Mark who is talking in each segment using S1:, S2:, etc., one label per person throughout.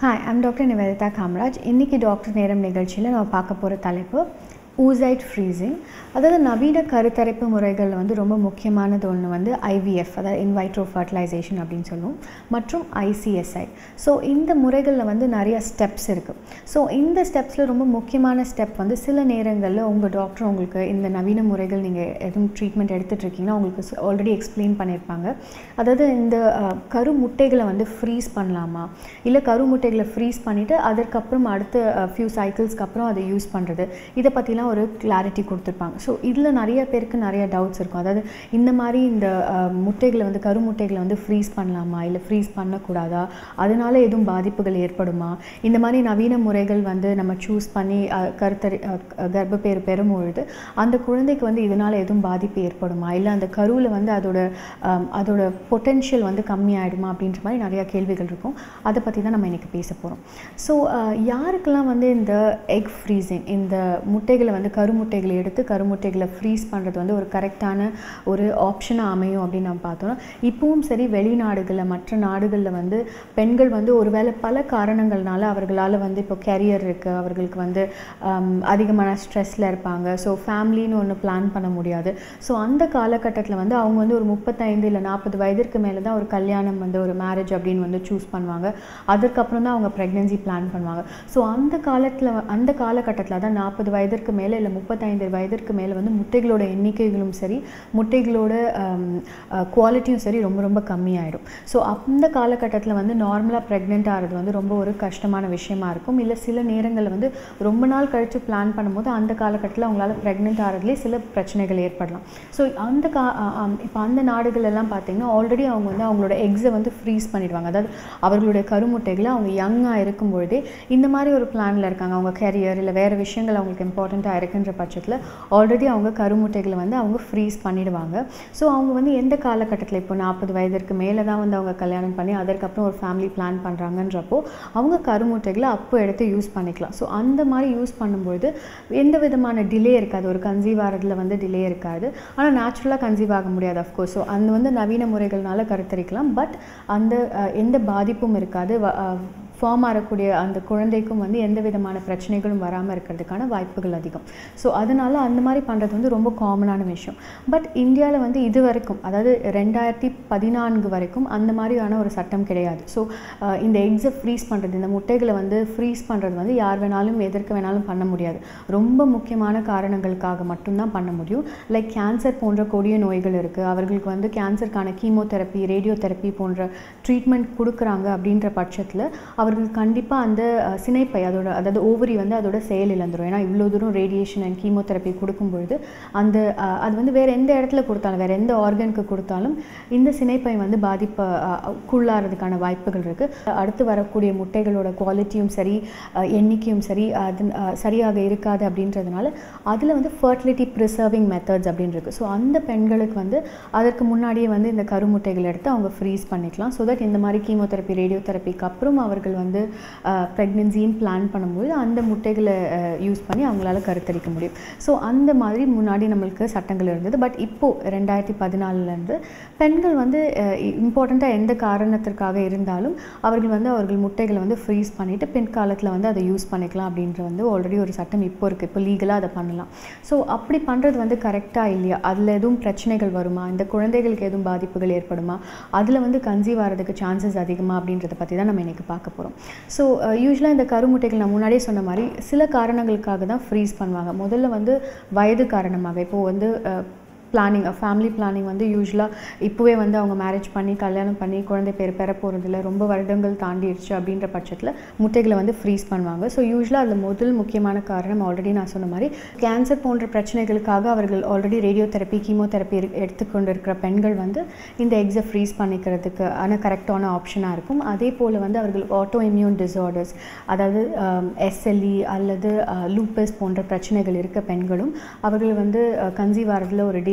S1: hi I'm doctor Niveditha Kamaraj இன்றைக்கி doctor நேரம் நிகழ்ச்சியில் நம்ம பார்க்க போகிற தலைப்பு ஊசைட் ஃப்ரீசிங் அதாவது நவீன கருத்தரிப்பு முறைகளில் வந்து ரொம்ப முக்கியமானது ஒன்று வந்து ஐவிஎஃப் அதாவது இன்வைட்ரோ ஃபர்டிலைசேஷன் அப்படின்னு சொல்லுவோம் மற்றும் ஐசிஎஸ்ஐ ஸோ இந்த முறைகளில் வந்து நிறைய ஸ்டெப்ஸ் இருக்குது ஸோ இந்த ஸ்டெப்ஸில் ரொம்ப முக்கியமான ஸ்டெப் வந்து சில நேரங்களில் உங்கள் டாக்டர் உங்களுக்கு இந்த நவீன முறைகள் நீங்கள் எதுவும் ட்ரீட்மெண்ட் எடுத்துகிட்டு இருக்கீங்கன்னா உங்களுக்கு ஆல்ரெடி எக்ஸ்பிளைன் பண்ணியிருப்பாங்க அதாவது இந்த அஹ், கரு முட்டைகளை வந்து ஃப்ரீஸ் பண்ணலாமா இல்லை கரு முட்டைகளை ஃப்ரீஸ் பண்ணிவிட்டு அதற்கப்புறம் அடுத்த ஃபியூ சைக்கிள்ஸ்க்கு அப்புறம் அதை யூஸ் பண்ணுறது இதை பற்றிலாம் ஒரு கிளாரிட்டி கொடுத்துருப்பாங்க ஸோ இதில் நிறைய பேருக்கு நிறைய டவுட்ஸ் இருக்கும் அதாவது இந்த மாதிரி இந்த அஹ், முட்டைகளை வந்து கரு முட்டைகளை வந்து ஃப்ரீஸ் பண்ணலாமா இல்லை ஃப்ரீஸ் பண்ணக்கூடாதா அதனால எதுவும் பாதிப்புகள் ஏற்படுமா இந்த மாதிரி நவீன முறைகள் வந்து நம்ம சூஸ் பண்ணி அஹ், கருத்தரி அஹ், கர்ப்பப்பேறு பெறும்பொழுது அந்த குழந்தைக்கு வந்து இதனால் எதுவும் பாதிப்பு ஏற்படுமா இல்லை அந்த கருவில் வந்து அதோட அம், அதோட பொட்டென்ஷியல் வந்து கம்மியாயிடுமா அப்படின்ற மாதிரி நிறையா கேள்விகள் இருக்கும் அதை பற்றி தான் நம்ம இன்றைக்கி பேச போகிறோம் ஸோ யாருக்கெல்லாம் வந்து இந்த எக் ஃப்ரீசிங் இந்த முட்டைகளை வந்து கருமுட்டைகளை எடுத்து கருமுட்டைகளை ஃப்ரீஸ் பண்ணுறது வந்து ஒரு கரெக்டான ஒரு ஆப்ஷனாக அமையும் அப்படின்னு நம்ம பார்த்தோம்னா இப்பவும் சரி வெளிநாடுகளில் மற்ற நாடுகளில் வந்து பெண்கள் வந்து ஒருவேளை பல காரணங்கள்னால அவர்களால் வந்து இப்போ கெரியர் இருக்குது அவர்களுக்கு வந்து ஆம், அதிகமான ஸ்ட்ரெஸ்ஸில் இருப்பாங்க ஸோ ஃபேமிலின்னு ஒன்று பிளான் பண்ண முடியாது ஸோ அந்த காலகட்டத்தில் வந்து அவங்க வந்து ஒரு முப்பத்தைந்து இல்லை நாற்பது வயதிற்கு மேலே தான் ஒரு கல்யாணம் வந்து ஒரு மேரேஜ் அப்படின்னு வந்து சூஸ் பண்ணுவாங்க அதுக்கப்புறம் தான் அவங்க ப்ரெக்னென்சி பிளான் பண்ணுவாங்க ஸோ அந்த காலத்தில் அந்த காலகட்டத்தில் தான் நாற்பது வயதிற்கு மேலே இல்லை முப்பத்தைந்து வயதிற்கு மேலே வந்து முட்டைகளோட எண்ணிக்கைகளும் சரி முட்டைகளோட குவாலிட்டியும் சரி ரொம்ப ரொம்ப கம்மியாயிடும் ஸோ அந்த காலகட்டத்தில் வந்து நார்மலாக ப்ரெக்னென்ட் ஆகிறது வந்து ரொம்ப ஒரு கஷ்டமான விஷயமா இருக்கும் இல்லை சில நேரங்களில் வந்து ரொம்ப நாள் கழித்து பிளான் பண்ணும்போது அந்த காலகட்டத்தில் அவங்களால ப்ரெக்னென்ட் ஆகிறதுலே சில பிரச்சனைகள் ஏற்படலாம் ஸோ அந்த கா இப்போ அந்த நாடுகள் எல்லாம் பார்த்தீங்கன்னா ஆல்ரெடி அவங்க வந்து அவங்களோட எக்ஸை வந்து ஃப்ரீஸ் பண்ணிடுவாங்க அதாவது அவர்களுடைய கருமுட்டைகளை அவங்க யங்காக இருக்கும் பொழுதே இந்த மாதிரி ஒரு பிளானில் இருக்காங்க அவங்க கெரியர் இல்லை வேறு விஷயங்கள் அவங்களுக்கு இம்பார்ட்டண்ட்டாக இருக்குன்ற பட்சத்தில் ஆல்ரெடி அவங்க கருமுட்டைகளை வந்து அவங்க ஃப்ரீஸ் பண்ணிடுவாங்க ஸோ அவங்க வந்து எந்த காலகட்டத்தில் இப்போ நாற்பது வயதிற்கு மேலே தான் வந்து அவங்க கல்யாணம் பண்ணி அதற்கப்புறம் ஒரு ஃபேமிலி பிளான் பண்ணுறாங்கன்றப்போ அவங்க கருமுட்டைகளை அப்போ எடுத்து யூஸ் பண்ணிக்கலாம் ஸோ அந்த மாதிரி யூஸ் பண்ணும்பொழுது எந்த விதமான டிலே இருக்காது ஒரு கன்சீவ் ஆகிறதுல வந்து டிலே இருக்காது ஆனால் நேச்சுரலாக கன்சீவ் ஆக முடியாது அஃப்கோர்ஸ் ஸோ அந்த வந்து நவீன முறைகள்னால கருத்தரிக்கலாம் பட் அந்த அஹ், எந்த பாதிப்பும் இருக்காது வ- அஹ், ஃபார்ம் ஆகக்கூடிய அந்த குழந்தைக்கும் வந்து எந்த விதமான பிரச்சனைகளும் வராமல் இருக்கிறதுக்கான வாய்ப்புகள் அதிகம் ஸோ அதனால் அந்த மாதிரி பண்ணுறது வந்து ரொம்ப காமனான விஷயம் பட் இந்தியாவில் வந்து இது வரைக்கும் அதாவது ரெண்டாயிரத்தி பதினான்கு வரைக்கும் அந்த மாதிரியான ஒரு சட்டம் கிடையாது ஸோ இந்த எக்ஸை ஃப்ரீஸ் பண்ணுறது இந்த முட்டைகளை வந்து ஃப்ரீஸ் பண்ணுறது வந்து யார் வேணாலும் எதற்கு வேணாலும் பண்ண முடியாது ரொம்ப முக்கியமான காரணங்களுக்காக மட்டும்தான் பண்ண முடியும் லைக் கேன்சர் போன்ற கொடிய நோய்கள் இருக்குது அவர்களுக்கு வந்து கேன்சருக்கான கீமோதெரப்பி ரேடியோ தெரப்பி போன்ற ட்ரீட்மெண்ட் கொடுக்குறாங்க அப்படின்ற பட்சத்தில் அவர்கள் கண்டிப்பாக அந்த அஹ், சினைப்பை அதோட அதாவது ஓவரி வந்து அதோட செயல் இழந்துரும் ஏன்னா இவ்வளோ தூரம் ரேடியேஷன் அண்ட் கீமோதெரப்பி கொடுக்கும்பொழுது அந்த அஹ், அது வந்து வேறு எந்த இடத்துல கொடுத்தாலும் வேறு எந்த ஆர்கனுக்கு கொடுத்தாலும் இந்த சினைப்பை வந்து பாதிப்பு குள்ளாகிறதுக்கான வாய்ப்புகள் இருக்குது அடுத்து வரக்கூடிய முட்டைகளோட குவாலிட்டியும் சரி அஹ், எண்ணிக்கையும் சரி அது அஹ், சரியாக இருக்காது அப்படின்றதுனால அதில் வந்து ஃபர்டிலிட்டி ப்ரிசர்விங் மெத்தட்ஸ் அப்படின்னு இருக்குது ஸோ அந்த பெண்களுக்கு வந்து அதற்கு முன்னாடியே வந்து இந்த கருமுட்டைகள் எடுத்து அவங்க ஃப்ரீஸ் பண்ணிக்கலாம் ஸோ தட் இந்த மாதிரி கீமோதெரப்பி ரேடியோ தெரப்பிக்கு அப்புறம் அவர்கள் வந்து ப்ரெக்னென்சின்னு பிளான் பண்ணும்போது அந்த முட்டைகளை யூஸ் பண்ணி அவங்களால கருத்தரிக்க முடியும் ஸோ அந்த மாதிரி முன்னாடி நம்மளுக்கு சட்டங்கள் இருந்தது பட் இப்போது ரெண்டாயிரத்தி பதினாலுலேருந்து பெண்கள் வந்து இம்பார்ட்டண்ட்டாக எந்த காரணத்திற்காக இருந்தாலும் அவர்கள் வந்து அவர்கள் முட்டைகளை வந்து ஃப்ரீஸ் பண்ணிவிட்டு பின்காலத்தில் வந்து அதை யூஸ் பண்ணிக்கலாம் அப்படின்ற வந்து ஆல்ரெடி ஒரு சட்டம் இப்போ இருக்குது இப்போ லீகலாக அதை பண்ணலாம் ஸோ அப்படி பண்ணுறது வந்து கரெக்டாக இல்லையா அதில் எதுவும் பிரச்சனைகள் வருமா இந்த குழந்தைகளுக்கு எதுவும் பாதிப்புகள் ஏற்படுமா அதில் வந்து கன்சீவ் ஆகிறதுக்கு சான்சஸ் அதிகமாக அப்படின்றத பற்றி தான் நம்ம இன்றைக்கி பார்க்க போகிறோம் ஸோ யூஸ்வலாக இந்த கருமுட்டைகள் நான் முன்னாடியே சொன்ன மாதிரி சில காரணங்களுக்காக தான் ஃப்ரீஸ் பண்ணுவாங்க முதல்ல வந்து வயது காரணமாக இப்போது வந்து பிளானிங் ஃபேமிலி பிளானிங் வந்து யூஸ்வலாக இப்போவே வந்து அவங்க மேரேஜ் பண்ணி கல்யாணம் பண்ணி குழந்தை பேர் பெற போகிறதில்ல ரொம்ப வருடங்கள் தாண்டிடுச்சு அப்படின்ற பட்சத்தில் முட்டைகளை வந்து ஃப்ரீஸ் பண்ணுவாங்க ஸோ யூஸ்வலாக அதில் முதல் முக்கியமான காரணம் ஆல்ரெடி நான் சொன்ன மாதிரி கேன்சர் போன்ற பிரச்சனைகளுக்காக அவர்கள் ஆல்ரெடி ரேடியோ தெரப்பி கீமோதெரப்பி எடுத்துக்கொண்டு இருக்கிற பெண்கள் வந்து இந்த எக்ஸை ஃப்ரீஸ் பண்ணிக்கிறதுக்கு ஆன கரெக்டான ஆப்ஷனாக இருக்கும் அதே போல் வந்து அவர்கள் ஆட்டோ இம்யூன் டிசார்டர்ஸ் அதாவது எஸ்எல்இ அல்லது லூப்பஸ் போன்ற பிரச்சனைகள் இருக்க பெண்களும் அவர்கள் வந்து கன்சீவ் ஆகிறதுல ஒரு டிலே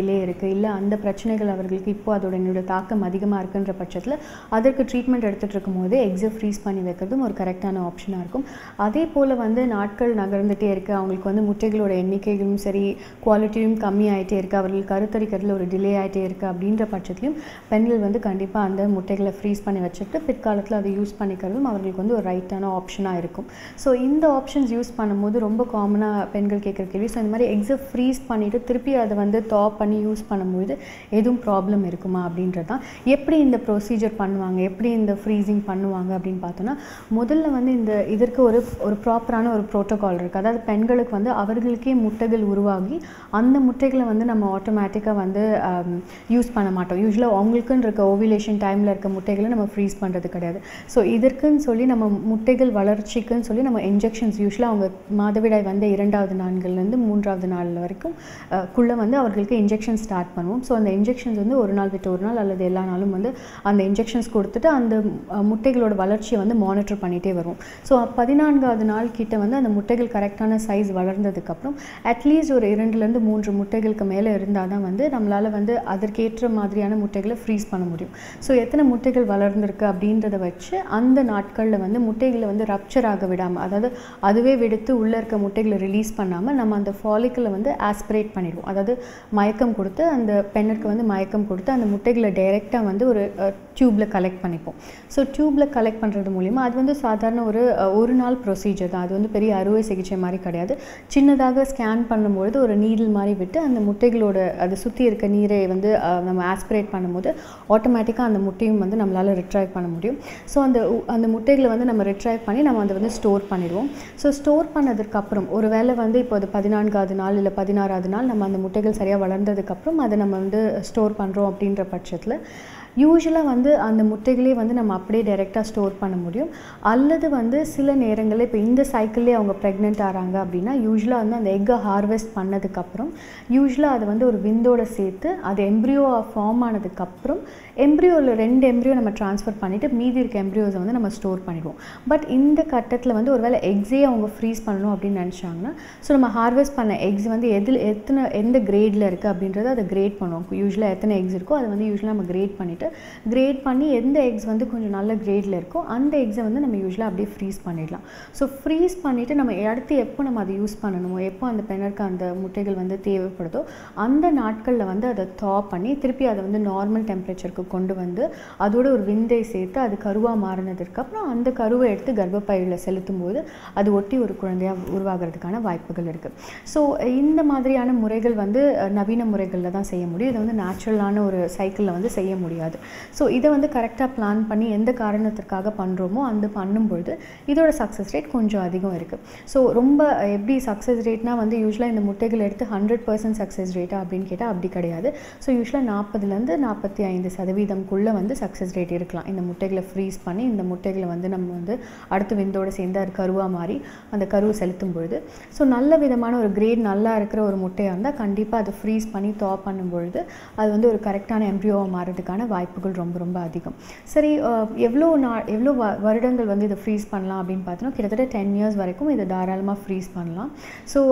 S1: டிலே இருக்குது இல்லை அந்த பிரச்சனைகள் அவர்களுக்கு இப்போ அதோட என்னோட தாக்கம் அதிகமாக இருக்குன்ற பட்சத்தில் அதற்கு ட்ரீட்மெண்ட் எடுத்துகிட்டு இருக்கும்போது எக்ஸை ஃப்ரீஸ் பண்ணி வைக்கிறதும் ஒரு கரெக்டான ஆப்ஷனாக இருக்கும் அதே போல் வந்து நாட்கள் நகர்ந்துகிட்டே இருக்குது அவங்களுக்கு வந்து முட்டைகளோட எண்ணிக்கைகளும் சரி குவாலிட்டியும் கம்மியாயிட்டே இருக்குது அவர்கள் கருத்தரிக்கிறதுல ஒரு டிலே ஆகிட்டே இருக்குது அப்படின்ற பட்சத்துலையும் பெண்கள் வந்து கண்டிப்பாக அந்த முட்டைகளை ஃப்ரீஸ் பண்ணி வச்சுட்டு பிற்காலத்தில் அதை யூஸ் பண்ணிக்கிறதும் அவர்களுக்கு வந்து ஒரு ரைட்டான ஆப்ஷனாக இருக்கும் ஸோ இந்த ஆப்ஷன்ஸ் யூஸ் பண்ணும்போது ரொம்ப காமனாக பெண்கள் கேட்குற கேள்வி ஸோ இந்த மாதிரி எக்ஸை ஃப்ரீஸ் பண்ணிவிட்டு திருப்பி அதை வந்து டாப் பண்ணி யூஸ் பண்ணும்போது எதுவும் ப்ராப்ளம் இருக்குமா அப்படின்றது தான் எப்படி இந்த ப்ரொசீஜர் பண்ணுவாங்க எப்படி இந்த ஃப்ரீசிங் பண்ணுவாங்க அப்படின்னு பார்த்தோன்னா முதல்ல வந்து இந்த இதற்கு ஒரு ஒரு ப்ராப்பரான ஒரு ப்ரோட்டோகால் இருக்குது அதாவது பெண்களுக்கு வந்து அவர்களுக்கே முட்டைகள் உருவாகி அந்த முட்டைகளை வந்து நம்ம ஆட்டோமேட்டிக்காக வந்து யூஸ் பண்ண மாட்டோம் யூஸ்வலாக அவங்களுக்குன்னு இருக்க ஓவிலேஷன் டைமில் இருக்க முட்டைகளை நம்ம ஃப்ரீஸ் பண்ணுறது கிடையாது ஸோ இதற்குன்னு சொல்லி நம்ம முட்டைகள் வளர்ச்சிக்குன்னு சொல்லி நம்ம இன்ஜெக்ஷன்ஸ் யூஸ்வலாக அவங்க மாதவிடாய் வந்து இரண்டாவது நாள்கள்லேருந்து மூன்றாவது நாள் வரைக்கும் அஹ், குள்ள வந்து அவர்களுக்கு இன்ஜெக்ஷன் ஸ்டார்ட் பண்ணுவோம் ஸோ அந்த இன்ஜெக்ஷன்ஸ் வந்து ஒரு நாள் விட்டு ஒரு நாள் அல்லது எல்லா நாளும் வந்து அந்த இன்ஜெக்ஷன்ஸ் கொடுத்துட்டு அந்த அஹ், முட்டைகளோட வளர்ச்சியை வந்து மானிட்டர் பண்ணிகிட்டே வரும் ஸோ பதினான்காவது நாள் கிட்ட வந்து அந்த முட்டைகள் கரெக்டான சைஸ் வளர்ந்ததுக்கப்புறம் அட்லீஸ்ட் ஒரு இரண்டுலேருந்து மூன்று முட்டைகளுக்கு மேலே இருந்தால் தான் வந்து நம்மளால் வந்து அதற்கேற்ற மாதிரியான முட்டைகளை ஃப்ரீஸ் பண்ண முடியும் ஸோ எத்தனை முட்டைகள் வளர்ந்துருக்கு அப்படின்றத வச்சு அந்த நாட்களில் வந்து முட்டைகளை வந்து ரப்சர் ஆக விடாமல் அதாவது அதுவே வெடித்து உள்ளே இருக்க முட்டைகளை ரிலீஸ் பண்ணாமல் நம்ம அந்த ஃபாலிக்கில் வந்து ஆஸ்பிரேட் பண்ணிடுவோம் அதாவது மயக்கம் கொடுத்து அந்த பெண்ணுக்கு வந்து மயக்கம் கொடுத்து அந்த முட்டைகளை டைரெக்டாக வந்து ஒரு டியூப்பில் கலெக்ட் பண்ணிப்போம் ஸோ டியூப்பில் கலெக்ட் பண்ணுறது மூலிமா அது வந்து சாதாரண ஒரு அஹ், ஒரு நாள் ப்ரொசீஜர் தான் அது வந்து பெரிய அறுவை சிகிச்சை மாதிரி கிடையாது சின்னதாக ஸ்கேன் பண்ணும்பொழுது ஒரு நீடில் மாதிரி விட்டு அந்த முட்டைகளோட அது சுற்றி இருக்க நீரை வந்து அஹ், நம்ம ஆஸ்பிரேட் பண்ணும்போது ஆட்டோமேட்டிக்காக அந்த முட்டையும் வந்து நம்மளால் ரிட்ரைவ் பண்ண முடியும் ஸோ அந்த உ- அந்த முட்டைகளை வந்து நம்ம ரிட்ரைவ் பண்ணி நம்ம அதை வந்து ஸ்டோர் பண்ணிடுவோம் ஸோ ஸ்டோர் பண்ணதுக்கப்புறம் ஒரு வேளை வந்து இப்போ அது பதினான்காவது நாள் இல்லை பதினாறாவது நாள் நம்ம அந்த முட்டைகள் சரியாக வளர்ந்ததுக்கப்புறம் அதை நம்ம வந்து ஸ்டோர் பண்ணுறோம் அப்படின்ற பட்சத்தில் யூஸ்வலாக வந்து அந்த முட்டைகளே வந்து நம்ம அப்படியே டைரெக்டாக ஸ்டோர் பண்ண முடியும் அல்லது வந்து சில நேரங்களில் இப்போ இந்த சைக்கிள்லேயே அவங்க ப்ரெக்னென்ட் ஆகிறாங்க அப்படின்னா யூஸ்வலாக வந்து அந்த எக்கை ஹார்வெஸ்ட் பண்ணதுக்கப்புறம் யூஸ்வலாக அது வந்து ஒரு விந்தோட சேர்த்து அது எம்ப்ரியோ ஃபார்ம் ஆனதுக்கப்புறம் எம்ப்ரியோவில் ரெண்டு எம்ப்ரியோ நம்ம ட்ரான்ஸ்ஃபர் பண்ணிவிட்டு மீதி இருக்க எம்ப்ரியோஸை வந்து நம்ம ஸ்டோர் பண்ணிடுவோம் பட் இந்த கட்டத்தில் வந்து ஒருவேளை எக்ஸே அவங்க ஃப்ரீஸ் பண்ணணும் அப்படின்னு நினச்சாங்கன்னா ஸோ நம்ம ஹார்வெஸ்ட் பண்ண எக்ஸ் வந்து எதில் எத்தனை எந்த கிரேடில் இருக்குது அப்படின்றத அதை கிரேட் பண்ணுவோம் யூஸ்வலாக எத்தனை எக்ஸ் இருக்கோ அதை வந்து யூஸ்வலாக நம்ம கிரேட் பண்ணிவிட்டு கிரேட் பண்ணி எந்த எக்ஸ் வந்து கொஞ்சம் நல்ல கிரேடில் இருக்கோ அந்த எக்ஸை வந்து நம்ம யூஸ்வலாக அப்படியே ஃப்ரீஸ் பண்ணிடலாம் ஸோ ஃப்ரீஸ் பண்ணிவிட்டு நம்ம அடுத்து எப்போ நம்ம அதை யூஸ் பண்ணணுமோ எப்போ அந்த பெண்ணருக்கு அந்த முட்டைகள் வந்து தேவைப்படுதோ அந்த நாட்களில் வந்து அதை தா பண்ணி திருப்பி அதை வந்து நார்மல் டெம்பரேச்சருக்கு கொண்டு வந்து அதோட ஒரு விந்தை சேர்த்து அது கருவாக மாறினதுக்கப்புறம் அந்த கருவை எடுத்து கர்ப்பப்பையில் செலுத்தும் போது அது ஒட்டி ஒரு குழந்தையாக உருவாகிறதுக்கான வாய்ப்புகள் இருக்குது ஸோ இந்த மாதிரியான முறைகள் வந்து அஹ், நவீன முறைகளில் தான் செய்ய முடியும் இதை வந்து நேச்சுரலான ஒரு சைக்கிளில் வந்து செய்ய முடியாது ஸோ இதை வந்து கரெக்டாக பிளான் பண்ணி எந்த காரணத்திற்காக பண்ணுறோமோ அந்த பண்ணும்பொழுது இதோட சக்ஸஸ் ரேட் கொஞ்சம் அதிகம் இருக்குது ஸோ ரொம்ப எப்படி சக்ஸஸ் ரேட்னா வந்து யூஸ்வலாக இந்த முட்டைகள் எடுத்து ஹண்ட்ரட் பர்சன்ட் சக்ஸஸ் ரேட்டா அப்படின்னு கேட்டால் அப்படி கிடையாது ஸோ யூஸ்வலாக நாற்பதுலேருந்து நாற்பத்தி ஐந்து சதவீதம்குள்ளே வந்து சக்ஸஸ் ரேட் இருக்கலாம் இந்த முட்டைகளை ஃப்ரீஸ் பண்ணி இந்த முட்டைகளை வந்து நம்ம வந்து அடுத்த விந்தோடு சேர்ந்து அது கருவாக மாறி அந்த கருவை செலுத்தும் பொழுது ஸோ நல்ல விதமான ஒரு கிரேட் நல்லா இருக்கிற ஒரு முட்டையாக இருந்தால் கண்டிப்பாக அதை ஃப்ரீஸ் பண்ணி தா பண்ணும் பொழுது அது வந்து ஒரு கரெக்டான எம்ப்ரியோவாக மாறதுக்கான வாய்ப்புகள் ரொம்ப ரொம்ப அதிகம் சரி அஹ், எவ்வளோ நா எவ்வளோ வ வருடங்கள் வந்து இதை ஃப்ரீஸ் பண்ணலாம் அப்படின்னு பார்த்தோன்னா கிட்டத்தட்ட டென் இயர்ஸ் வரைக்கும் இதை தாராளமாக ஃப்ரீஸ் பண்ணலாம் ஸோ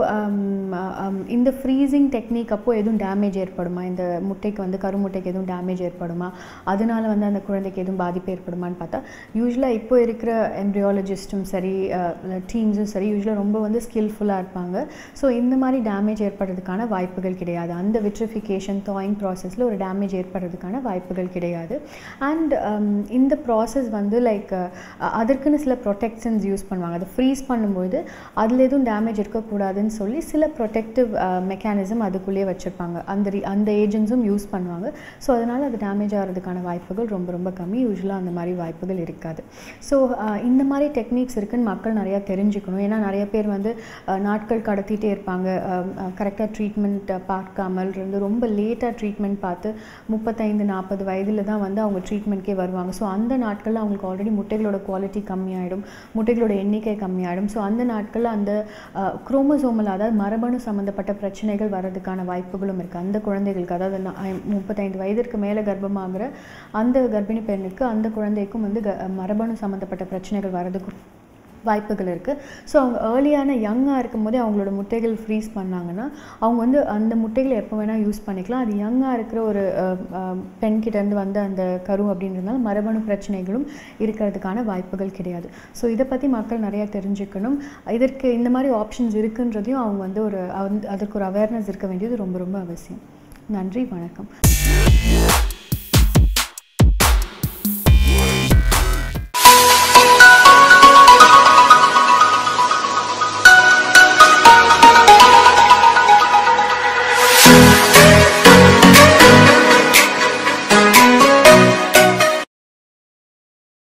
S1: இந்த ஃப்ரீசிங் டெக்னிக் அப்போ எதுவும் டேமேஜ் ஏற்படுமா இந்த முட்டைக்கு வந்து கருமுட்டைக்கு எதுவும் டேமேஜ் ஏற்படுமா அதனால வந்து அந்த குழந்தைக்கு எதுவும் பாதிப்பு ஏற்படுமான்னு பார்த்தா யூஸ்வலாக இப்போ இருக்கிற எம்ப்ரியாலஜிஸ்ட்டும் சரி டீம்ஸும் சரி யூஸ்வலாக ரொம்ப வந்து ஸ்கில்ஃபுல்லாக இருப்பாங்க ஸோ இந்த மாதிரி டேமேஜ் ஏற்படுறதுக்கான வாய்ப்புகள் கிடையாது அந்த விட்ரிஃபிகேஷன் தாயிங் ப்ராசஸில் ஒரு டேமேஜ் ஏற்படுறதுக்கான வாய்ப்புகள் கிடையாது அண்ட் இந்த ப்ராசஸ் வந்து லைக் அதற்குன்னு சில ப்ரொடெக்ஷன்ஸ் யூஸ் பண்ணுவாங்க அதை ஃப்ரீஸ் பண்ணும்போது அதில் எதுவும் டேமேஜ் இருக்கக்கூடாதுன்னு சொல்லி சில ப்ரொடெக்டிவ் மெக்கானிசம் அதுக்குள்ளேயே வச்சுருப்பாங்க அந்த re- அந்த ஏஜென்ட்ஸும் யூஸ் பண்ணுவாங்க ஸோ அதனால் அது டேமேஜ் ஆகிறதுக்கான வாய்ப்புகள் ரொம்ப ரொம்ப கம்மி யூஸ்வலாக அந்த மாதிரி வாய்ப்புகள் இருக்காது ஸோ இந்த மாதிரி டெக்னிக்ஸ் இருக்குன்னு மக்கள் நிறையா தெரிஞ்சுக்கணும் ஏன்னா நிறைய பேர் வந்து அஹ், நாட்கள் கடத்திட்டே இருப்பாங்க கரெக்டாக ட்ரீட்மெண்ட் பார்க்காமல் இருந்து ரொம்ப லேட்டாக ட்ரீட்மெண்ட் பார்த்து முப்பத்தைந்து நாற்பது வயதில் தான் வந்து அவங்க ட்ரீட்மெண்ட்கே வருவாங்க ஸோ அந்த நாட்களில் அவங்களுக்கு ஆல்ரெடி முட்டைகளோட குவாலிட்டி கம்மியாயிடும் முட்டைகளோட எண்ணிக்கை கம்மியாயிடும் ஸோ அந்த நாட்களில் அந்த குரோமோசோமல் அதாவது மரபணு சம்மந்தப்பட்ட பிரச்சனைகள் வர்றதுக்கான வாய்ப்புகளும் இருக்குது அந்த குழந்தைகளுக்கு அதாவது நா- ஐ- முப்பத்தைந்து வயதிற்கு மேலே கர்ப்பமாகிற அந்த கர்ப்பிணி பெண்ணுக்கு அந்த குழந்தைக்கும் வந்து க மரபணு சம்மந்தப்பட்ட பிரச்சனைகள் வர்றதுக்கு வாய்ப்புகள் இருக்குது ஸோ அவங்க ஏர்லியான யங்காக இருக்கும் போதே அவங்களோட முட்டைகள் ஃப்ரீஸ் பண்ணாங்கன்னா அவங்க வந்து அந்த முட்டைகளை எப்போ வேணால் யூஸ் பண்ணிக்கலாம் அது யங்காக இருக்கிற ஒரு அஹ், அஹ், பெண்கிட்டேருந்து வந்த அந்த கரு அப்படின்றதுனால மரபணு பிரச்சனைகளும் இருக்கிறதுக்கான வாய்ப்புகள் கிடையாது ஸோ இதை பற்றி மக்கள் நிறையா தெரிஞ்சுக்கணும் இதற்கு இந்த மாதிரி ஆப்ஷன்ஸ் இருக்குன்றதையும் அவங்க வந்து ஒரு அந்த- அதற்கு ஒரு அவேர்னஸ் இருக்க வேண்டியது ரொம்ப ரொம்ப அவசியம் நன்றி வணக்கம்